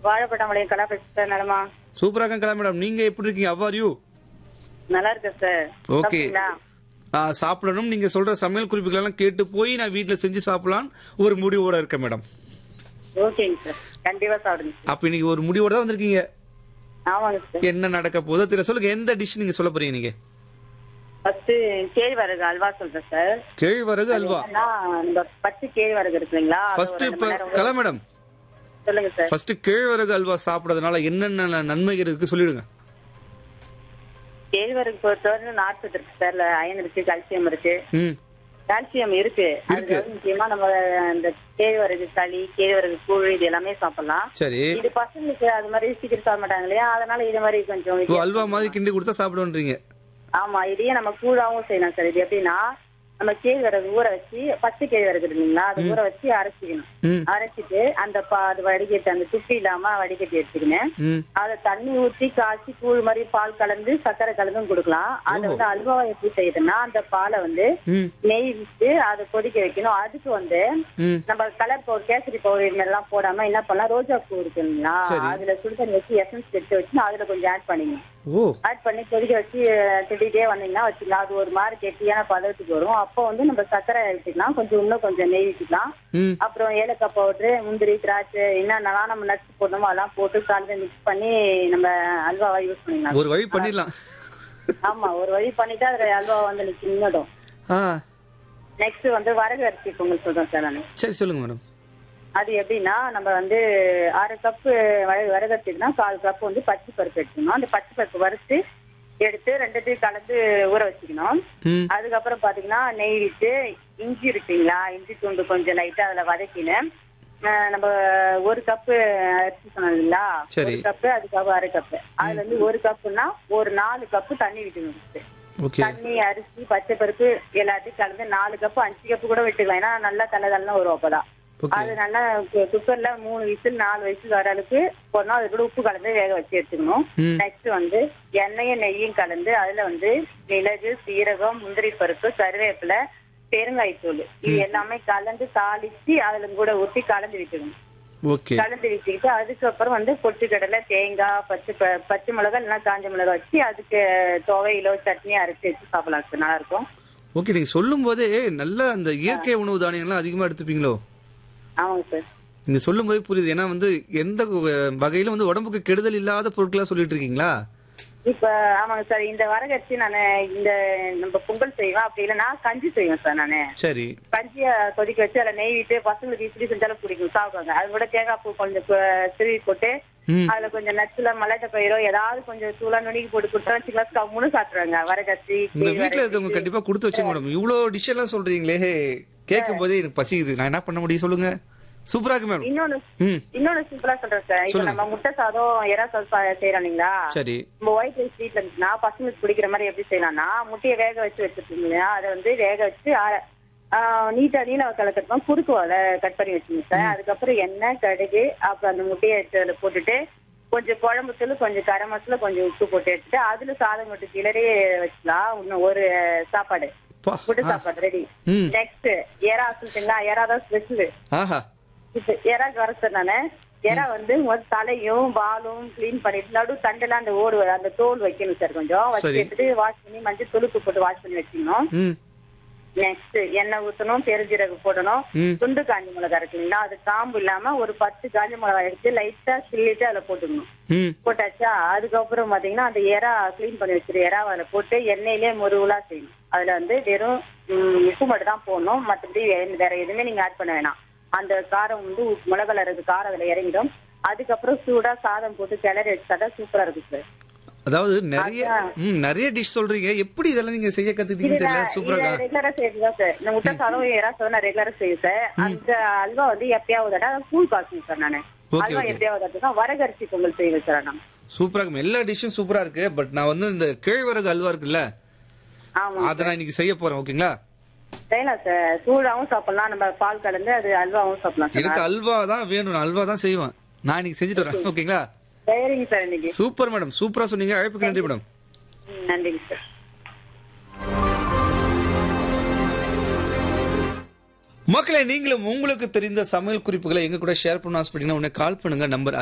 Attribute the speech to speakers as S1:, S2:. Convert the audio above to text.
S1: வாழைப்பட்டாமலையும் கலா பேசுறேன் நலமா
S2: சூப்பரா இருக்கேன் மேடம் நீங்க எப்படி இருக்கீங்க அவ்வார் யூ
S1: நல்லா இருக்கேன் சார்
S2: ஓகே
S1: சாப்பிட்டீங்களா?
S2: சாப்பிடணும் நீங்க சொல்ற சமையல் குறிப்புகள் எல்லாம் கேட்டு போய் நான் வீட்ல செஞ்சு சாப்பிடலாம் ஒரு முடிவோட இருக்கேன் மேடம்
S1: ஓகேங்க சார் கண்டிப்பா சாப்பிடுங்க
S2: அப்ப இன்னைக்கு ஒரு முடிவோட தான் வந்திருக்கீங்க
S1: ஆமாங்க சார்
S2: என்ன நடக்க போதோ தெரியல சொல்லுங்க எந்த டிஷ் நீங்க சொல்ல போறீங்க நீங்க
S1: ஃபர்ஸ்ட் கேழ்வரகு அல்வா சொல்றேன் சார்
S2: கேழ்வரகு அல்வா
S1: என்னன்னா, இந்த பச்சை கேழ்வரகு இருக்கு இல்லைங்களா அது
S2: ஃபர்ஸ்ட்
S1: ஒரு ரெண்டு
S2: இப்ப
S1: மணி நேரம்
S2: கலா மேடம்
S1: சொல்லுங்க சார்
S2: ஃபர்ஸ்ட் கேழ்வரகு அல்வா சாப்பிடறதுனால என்னென்ன நன்மைகள் இருக்கு சொல்லிடுங்க
S1: கேழ்வரகு பொறுத்தவரை நார்ச்சத்து இருக்கு சார் அயன் இருக்கு கால்சியம் இருக்கு
S2: ம்
S1: கால்சியம் இருக்கு
S2: இருக்கு.
S1: அதுக்கு வந்து முக்கியமா நம்ம இந்த கேழ்வரகு களி கேழ்வரகு கூழ் இது எல்லாமே சாப்பிடலாம்
S2: சரி
S1: இது பசங்களுக்கு அது மாதிரி சீக்கிரம் சாப்பிட மாட்டாங்க இல்லையா அதனால இது மாதிரி கொஞ்சம்
S2: இப்போ
S1: வித்தியாசம்.
S2: அல்வா மாதிரி கிண்டி கொடுத்தா சாப்பிடுன்றீங்க
S1: ஆமா இதையே நம்ம கூழாவும் செய்யலாம் சார் இது எப்படின்னா நம்ம கேழ்வரகு ஊற வச்சு பச்சை கேழ்வரகு இருக்கு இல்லைங்களா அது ஊற வச்சு அரைச்சிக்கணும்
S2: ம்
S1: அரைச்சிட்டு அந்த பா அது வடிகட்டி அந்த துப்பி இல்லாம வடிகட்டி எடுத்துக்கினேன்
S2: ம்
S1: அதை தண்ணி ஊற்றி காய்ச்சி கூழ் மாதிரி பால் கலந்து சர்க்கரை கலந்தும் கொடுக்கலாம் அதை வந்து அல்வாவை எப்படி செய்யுதுன்னா அந்த பாலை வந்து
S2: ம்
S1: நெய் விட்டு அதை கொதிக்க வைக்கணும் அதுக்கு வந்து
S2: ம்
S1: நம்ம கலர் பவுடர் கேசரி பவுடர் இது மாதிரிலாம் போடாம என்ன பண்ணலாம் ரோஜா பூ இருக்கு இல்லைங்களா
S2: சரி.
S1: அதுல சுடுதண்ணி வச்சு எசன்ஸ் எடுத்து வச்சு அதுல கொஞ்சம் ஆட் பண்ணிக்கணும்
S2: ஓ
S1: ஆட் பண்ணி கொதிக்க வச்சு திட்டிகிட்டே வந்தீங்கன்னா வச்சுக்கலாம் அது ஒரு மாதிரி கெட்டியான பதத்துக்கு வரும் அப்போ வந்து நம்ம சர்க்கரை வச்சுக்கலாம் கொஞ்சம் இன்னும் கொஞ்சம் நெய் விட்டுக்கலாம்
S2: ம்
S1: அப்புறம் ஏலக்காய் பவுடரு முந்திரி திராட்சை என்னென்னலாம் நம்ம நட்ஸ் போடணுமோ அதெல்லாம் போட்டு கலந்து மிக்ஸ் பண்ணி நம்ம அல்வாவா யூஸ் பண்ணிக்கலாம்
S2: ஒரு வழி பண்ணிடலாம்
S1: ஆமா ஒரு வழி பண்ணிட்டு அதுல அல்வா வந்து நின்னுடும்
S2: ஆ
S1: நெக்ஸ்ட் வந்து வரகு அரிசி பொங்கல் சொல்றேன் சார் நான்
S2: சரி சொல்லுங்க மேடம்
S1: அது எப்படின்னா நம்ம வந்து அரை கப்பு வரகு அரிசினா கால் கப் வந்து பச்சை பருப்பு எடுத்துக்கணும் அந்த பச்சை பருப்பு வறுத்து எடுத்து ரெண்டுத்தையும் கலந்து ஊற வச்சுக்கணும்
S2: ம்
S1: அதுக்கப்புறம் பாத்தீங்கன்னா நெய் விட்டு இஞ்சி இருக்குங்களா இஞ்சி துண்டு கொஞ்சம் லைட்டா அதுல வதக்கினேன் அஹ் நம்ம ஒரு கப்பு அரிசி சொன்னீங்களா
S2: சரி.
S1: ஒரு கப்பு அதுக்காக அரை கப்பு அதுல இருந்து ஒரு கப்புனா ஒரு நாலு கப்பு தண்ணி விட்டுக்கணும்
S2: ஓகே
S1: தண்ணி அரிசி பச்சை பருப்பு எல்லாத்தையும் கலந்து நாலு கப்பு அஞ்சு கப்பு கூட விட்டுக்கலாம் ஏன்னா நல்லா தலை வரும் அப்பதான்
S2: ஓகே
S1: அது நல்லா கு- குக்கர்ல மூணு விசில் நாலு விசில் வர அளவுக்கு போடணும் அது கூட உப்பு கலந்து வேக வச்சு எடுத்துக்கணும்
S2: ம்.
S1: நெக்ஸ்ட் வந்து எண்ணெயும் நெய்யும் கலந்து அதுல வந்து மிளகு சீரகம் முந்திரி பருப்பு கருவேப்பிலை பெருங்காயத்தூள் இது எல்லாமே கலந்து தாளிச்சு அதுல கூட ஊத்தி கலந்து விட்டுக்கணும்
S2: ஓகே
S1: கலந்து வச்சுக்கிட்டு அதுக்கப்புறம் வந்து பொட்டுக்கடலை தேங்காய் பச்சை ப- பச்சை மிளகாய் இல்லைன்னா காஞ்ச மிளகாய் வச்சு அதுக்கு துவையிலோ சட்னி அரைச்சி வச்சு சாப்பிடலாம் சார் நல்லா இருக்கும்
S2: ஓகே நீங்க சொல்லும் போதே நல்ல அந்த இயற்கை உணவு தானியங்கள்லாம் அதிகமா எடுத்துப்பீங்களோ
S1: ஆமாங்க சார்
S2: நீங்க சொல்லும் போதே புரியுது ஏன்னா வந்து எந்த வ- வகையில வந்து உடம்புக்கு கெடுதல் இல்லாத பொருட்களா சொல்லிட்டு இருக்கீங்களா
S1: இப்ப ஆமாங்க சார் இந்த வரகரிசி நானு இந்த நம்ம பொங்கல் செய்வேன் அப்படி இல்லைன்னா கஞ்சி செய்வேன் சார் நானு
S2: சரி
S1: கஞ்சிய கொதிக்க வச்சு அதில் நெய் விட்டு பசங்களுக்கு இப்படி செஞ்சாலும் பிடிக்கும் சாப்பிடுவாங்க அது கூட தேங்காய் பூ கொஞ்சம் கு- திருவி போட்டு
S2: ம்
S1: அதுல கொஞ்சம் நச்சுல மலைட்ட பயிரோ ஏதாவது கொஞ்சம் சூளா நுணுக்கி போட்டு கொடுத்தா வச்சுக்கலாம் கம்முன்னு சாப்பிடுவாங்க வரகரிசி
S2: உங்க வீட்ல இருக்கவங்க கண்டிப்பா கொடுத்து வச்சுங்க மேடம் இவ்வளவு டிஷ் எல்லாம் சொல்றீங்களே கேட்கும் போதே எனக்கு பசிக்குது நான் என்ன பண்ண முடியும் சொல்லுங்க சூப்பரா இருக்கு மேடம்
S1: இன்னொன்னு
S2: ம்
S1: இன்னொன்னு சிம்பிளா சொல்றேன் சார் இப்ப
S2: சொல்லுங்க.
S1: நம்ம முட்டை சாதம் எறா சாதம் சா- செய்யறோம் இல்லைங்களா
S2: சரி
S1: நம்ம ஒயிட் ரைஸ் வீட்ல இருந்துச்சுன்னா பசங்களுக்கு பிடிக்கிற மாதிரி எப்படி செய்யலாம்னா முட்டையை வேக வச்சு வச்சிருக்கீங்க இல்லையா அதை வந்து வேக வச்சு ஆ- ஆ, நீட்டா நீல கலக்கட்டும் குறுக்கு அதை கட் பண்ணி வச்சுங்க சார் அதுக்கப்புறம் எண்ணெய் கடுகு அப்புறம் அந்த முட்டையை எடுத்து அதில் போட்டுட்டு கொஞ்சம் குழம்பு தூள் கொஞ்சம் கரம் மசாலா கொஞ்சம் உப்பு போட்டு எடுத்துட்டு அதுல சாதம் மட்டும் கிளறி வச்சுக்கலாம் இன்னும் ஒரு சாப்பாடு
S2: பா
S1: முட்டை
S2: ஆ.
S1: சாப்பாடு ரெடி
S2: ம்
S1: நெக்ஸ்ட் எறா சொல்லிட்டீங்களா எறா தான் ஸ்பெஷல்
S2: ஆஹா
S1: இப்ப எறாக்கு வர சார் நானு எறா வந்து முதல் தலையும் வாலும் க்ளீன் பண்ணிட்டு நடு தண்டெல்லாம் அந்த ஓடு அந்த தோல் வைக்கணும் சார் கொஞ்சம் வச்சு
S2: சரி.
S1: எடுத்துட்டு வாஷ் பண்ணி மஞ்சள் துளுப்பு போட்டு வாஷ் பண்ணி வச்சுக்கணும்
S2: ம்
S1: நெக்ஸ்ட் எண்ணெய் ஊத்தணும் பெருஞ்சீரகம் போடணும்
S2: ம்
S1: துண்டு காஞ்சி மிளகா இருக்குங்களா அது காம்பு இல்லாம ஒரு பத்து காஞ்சி மிளகாய் எடுத்து லைட்டா கிள்ளிட்டு அதுல போட்டுக்கணும்
S2: ம்
S1: போட்டாச்சா அதுக்கப்புறம் பாத்தீங்கன்னா அந்த எறா க்ளீன் பண்ணி வச்சிரு எறாவை அதுல போட்டு எண்ணெயிலே முருகுலா செய்யணும் அதுல வந்து வெறும் ம், உப்பு மட்டும் தான் போடணும் மற்றபடி வேற எதுவுமே நீங்க ஆட் பண்ண வேணாம் அந்த காரம் வந்து உப்பு- மிளகால இருக்கு காரம் அதுல இறங்கிடும் அதுக்கப்புறம் சூடா சாதம் போட்டு கிளறி வச்சா சூப்பரா இருக்கும் சார்
S2: அதாவது நிறைய ம் நிறைய டிஷ் சொல்றீங்க எப்படி இதெல்லாம் நீங்க செய்ய கத்துக்கிட்டீங்கன்னு தெரியல சூப்பரா
S1: ரெகுலரா செய்யுதுதான் சார் இந்த முட்டை சாதம் எறா சாதம் நான் ரெகுலரா செய்யும் சார் அந்த அல்வா வந்து எப்பயாவது தடவை கூழ் காசுங்க சார் நானு
S2: Okay,
S1: அல்வா
S2: okay.
S1: எப்பயாவது தான் வரகரிசி பொங்கல் செய்வேன் சார் நான்
S2: சூப்பரா இருக்கும் எல்லா டிஷ்ஷும் சூப்பரா இருக்கு பட் நான் வந்து இந்த கேழ்வரகு அல்வா இருக்குல்ல
S1: ஆமா
S2: அதை நான் இன்னைக்கு செய்ய போறேன் ஓகேங்களா
S1: செய்யலாம் சார் சூடாவும் சாப்பிடலாம் நம்ம பால் கலந்து அது அல்வாவும் சாப்பிடலாம்
S2: எனக்கு
S1: சார்
S2: அல்வா தான் வேணும் நான் அல்வா தான் செய்வேன் நான் இன்னைக்கு செஞ்சுட்டு வரேன் ஓகேங்களா
S1: சரிங்க சார் இன்னைக்கு
S2: சூப்பர் மேடம் சூப்பரா சொன்னீங்க அழைப்புக்கு நன்றி மேடம்
S1: ம், நன்றிங்க சார்
S2: மக்களே நீங்களும் உங்களுக்கு தெரிந்த சமையல் குறிப்புகளை எங்க கூட ஷேர் பண்ண ஆசைப்பட்டீங்கன்னா உடனே கால் பண்ணுங்க நம்பர்